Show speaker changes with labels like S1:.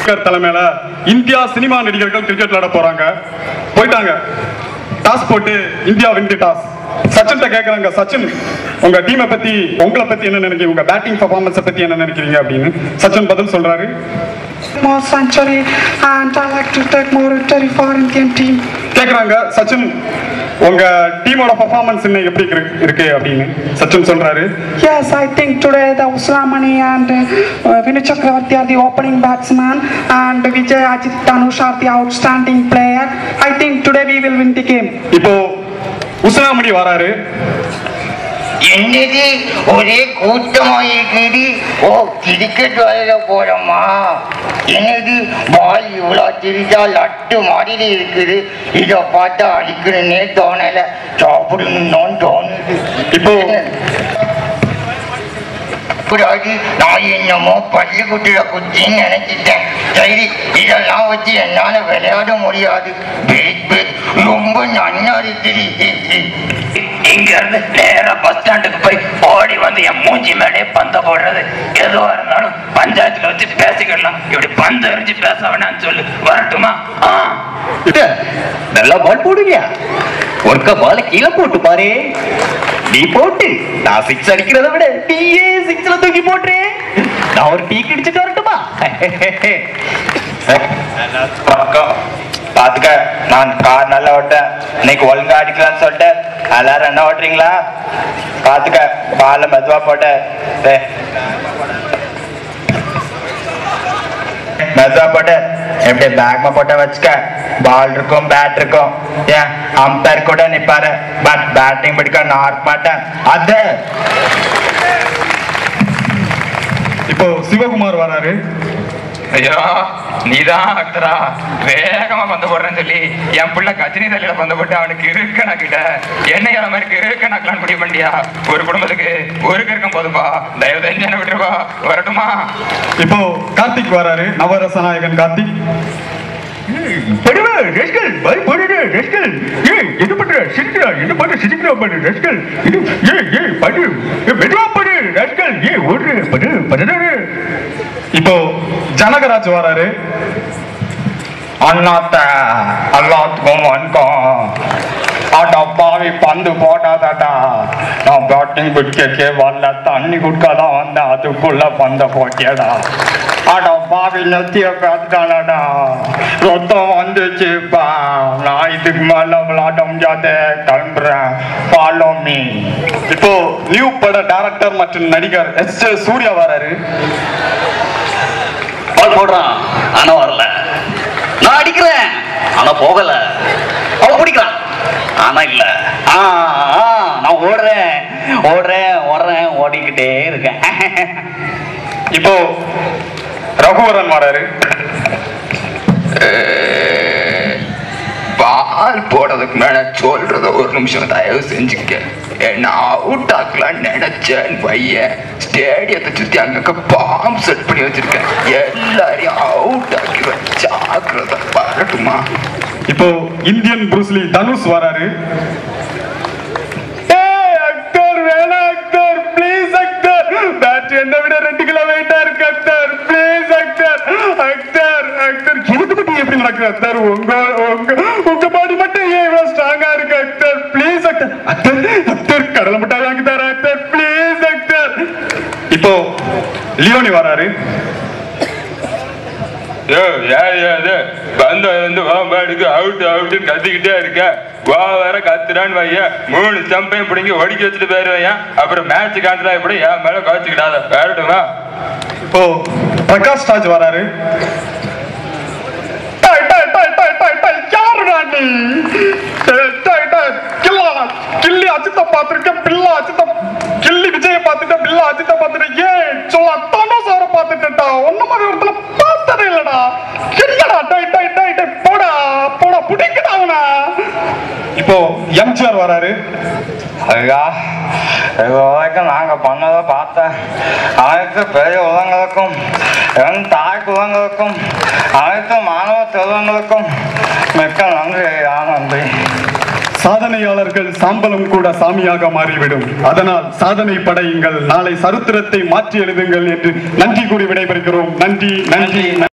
S1: டெண்டுல்கர் தலைமையில India cinema நடிகர்கள் cricket விளையாட போறாங்க போயிட்டாங்க டாஸ் போட்டு இந்தியா வின் டாஸ் சச்சின்கிட்ட கேக்குறாங்க சச்சின் உங்க டீமை பத்தி உங்களை பத்தி என்ன நினைக்கிறீங்க உங்க பேட்டிங் பர்ஃபார்மன்ஸை பத்தி என்ன நினைக்கிறீங்க அப்படின்னு சச்சின் பதில் சொல்றாரு
S2: more century and I like to take more victory for Indian team.
S1: கேக்குறாங்க சச்சின் உங்க டீமோட பர்ஃபார்மன்ஸ் இன்னும் எப்படி இருக்கு- இருக்கு அப்படின்னு சச்சின் சொல்றாரு
S2: Yes, I think today the Uslamani and uh, Vinay Chakravarti are the opening batsman and Vijay Ajit Dhanush are the outstanding player. I think today we will win the game.
S1: இப்போ உஸ்லாமணி வராரு
S3: என்னது ஒரே கூட்டமா இருக்குது ஓ கிரிக்கெட் விளையாட போறோமா என்னது பால் இவ்வளோ தெரிஞ்சா லட்டு மாதிரி இருக்குது இதை பார்த்தா அடிக்கணுன்னே தோணலை சாப்பிடணும்னு தோணுது
S1: இப்போ
S3: கூடாது நான் என்னமோ பள்ளிக்கூட்டில குத்தின்னு நினைச்சிட்டேன் சரி இதெல்லாம் வச்சு என்னால விளையாட முடியாது பேக் பேக் ரொம்ப நன்னா இருக்குது
S4: இங்க இருந்து நேரா பஸ் ஸ்டாண்டுக்கு போய் ஓடி வந்து என் மூஞ்சி மேலே பந்த போடுறது எதுவா இருந்தாலும் பஞ்சாயத்துல வச்சு பேசிக்கலாம் இப்படி பந்து எறிஞ்சு பேச வேணாம்னு சொல்லு வரட்டுமா ஆ
S5: நல்லா பால் போடுங்க ஒருக்க பால கீழே போட்டு பாரு நீ போட்டு நான் சிக்ஸ் அடிக்கிறத விட நீயே சிக்ஸ்ல தூக்கி போட்டு நான் ஒரு டீ கிடிச்சிட்டு வரட்டுமா
S6: பக்கம் பாத்துக்க நான் கார் நல்லா ஓட்டேன் இன்னைக்கு ஒழுங்கா அடிக்கலாம்னு சொல்லிட்டு எல்லாரும் என்ன ஓட்டுறீங்களா பாத்துக்க பால மெதுவா போட்ட டேய். மெதுவா போட்டு எப்படி பேக்மா போட்ட வச்சுக்க பால் இருக்கும் பேட் இருக்கும் ஏன் அம்பேர் கூட நிப்பாரு பட் பேட்டிங் பிடிக்க நான் இருக்க மாட்டேன் அது
S1: இப்போ சிவகுமார் வராரு
S7: ஐயோ நீதான் அக்தரா வேகமா பந்து போடுறேன்னு சொல்லி என் பிள்ளை கஜினி தலையில பந்து போட்டு அவனுக்கு இருக்கணா கிட்ட என்ன இற மாதிரி இருக்கணாக்கலான்னு முடிவு பண்ணியா ஒரு குடும்பத்துக்கு ஒரு கிருக்கம் போதுப்பா தயவு செஞ்சு என்ன விட்டுருப்பா வரட்டுமா
S1: இப்போ கார்த்திக் வராரு நவரச நாயகன் கார்த்திக்
S5: படுவா ரஸ்கல் பால் போடுற ரஸ்கல் ஏய் என்ன பண்ற சிரிக்கிறா என்ன பண்ற சிரிக்கிறா படு ரஸ்கல் இது ஏய் ஏய் படு ஏய், மெதுவா படு ரஸ்கல் ஏய் ஓடுற படு படுறாரு
S1: இப்போ ஜனகராஜ் வராரு
S6: அண்ணாத்த எல்லாத்துக்கும் வணக்கம் ஆட்டா பாவி பந்து போட்டாதாட்டா நான் பேட்டிங் பிடிக்கே வரல தண்ணி குடுக்கதான் வந்தேன் அதுக்குள்ள பந்த போட்டியடா ஆட்டா பாவி நெத்திய பேத்துட்டானடா ரத்தம் வந்துச்சுப்பா நான் இதுக்கு மேல விளையாட முடியாத கிளம்புறேன் ஃபாலோ மீ
S1: இப்போ நியூ பட டைரக்டர் மற்றும் நடிகர் எஸ் ஜே சூர்யா வராரு
S5: பால் போடுறான் ஆனா வரல நான் அடிக்கிறேன் ஆனா போகல அவன் பிடிக்கிறான் ஆனா இல்ல ஆ, ஆ, நான் ஓடுறேன் ஓடுறேன் ஓடுறேன் ஓடிக்கிட்டே இருக்கேன்
S1: இப்போ ரகுவரன் வராரு
S7: பால் போடுறதுக்கு மேல சொல்றத ஒரு நிமிஷம் தயவு செஞ்சுக்க என்ன அவுட் ஆக்கலாம்னு நினைச்சேன் பையன் ஸ்டேடியத்தை சுத்தி அங்கங்க பாம்பு செட் பண்ணி வச்சிருக்கேன் எல்லாரையும் அவுட் ஆக்கிடுவேன் ஜாக்கிரதை வரட்டுமா
S1: இப்போ இந்தியன் புரூஸ்லி தனுஷ் வராரு அக்தர் வேணாம் அக்தர் ப்ளீஸ் அக்தர் பேட் என்ன விட ரெண்டு கிலோ வெயிட்டா இருக்கு அக்தர் ப்ளீஸ் அக்தர் அக்தர் அக்தர் எனக்கு மட்டும் எப்படி நடக்குது அக்தர் உங்க உங்க உங்க பாடி மட்டும் ஏன் இவ்வளவு ஸ்ட்ராங்கா இருக்கு அக்தர் ப்ளீஸ் அக்தர் அக்தர் அக்தர் கடலை மிட்டாய் வாங்கி தர அக்தர் ப்ளீஸ் அக்தர் இப்போ லியோனி வராரு
S7: யோ யார் அது பந்த வந்து வாம்பாடுக்கு அவுட் அவுட்னு கத்திக்கிட்டே இருக்க வா வேற கத்துறான்னு வைய மூணு சம்பையும் பிடிங்கி ஒடிக்கி வச்சுட்டு போயிருவையா அப்புறம் மேட்ச் காட்டுறா இப்படி என் மேல கவச்சுக்கிடாத வேறட்டுமா
S1: இப்போ பிரகாஷ் ராஜ் வராரு டேய், டேய், டேய், டேய், டேய், டேய், யாருடா நீ? டேய், டேய், டேய், கில்லா, கில்லி அஜித்த பார்த்திருக்கேன், பில்லா அஜித்த, கில்லி விஜய பார்த்துட்டேன், பில்லா அஜித்த பார்த்துட்டேன். ஏய், சொல்ல, தனுஷ் அவரை பார்த்துட்டேன்டா. உன்ன மாதிரி ஒருத்தனை பார்த்ததே இல்லடா. என்னடா, டேய், டேய், டேய், டேய், போடா, போடா, பிடிக்கடா அவனை. இப்போ எம்ஜிஆர் வராரு
S6: ஐயா இது வரைக்கும் நாங்க பண்ணதை பார்த்தேன் அனைத்து பெரிய உலகங்களுக்கும் என் தாய் குலங்களுக்கும் அனைத்து மாணவ செல்வங்களுக்கும் மிக்க நன்றி ஐயா நன்றி
S1: சாதனையாளர்கள் சாம்பலும் கூட சாமியாக மாறிவிடும் அதனால் சாதனை படையுங்கள் நாளை சரித்திரத்தை மாற்றி எழுதுங்கள் என்று நன்றி கூறி விடைபெறுகிறோம் நன்றி நன்றி நன்றி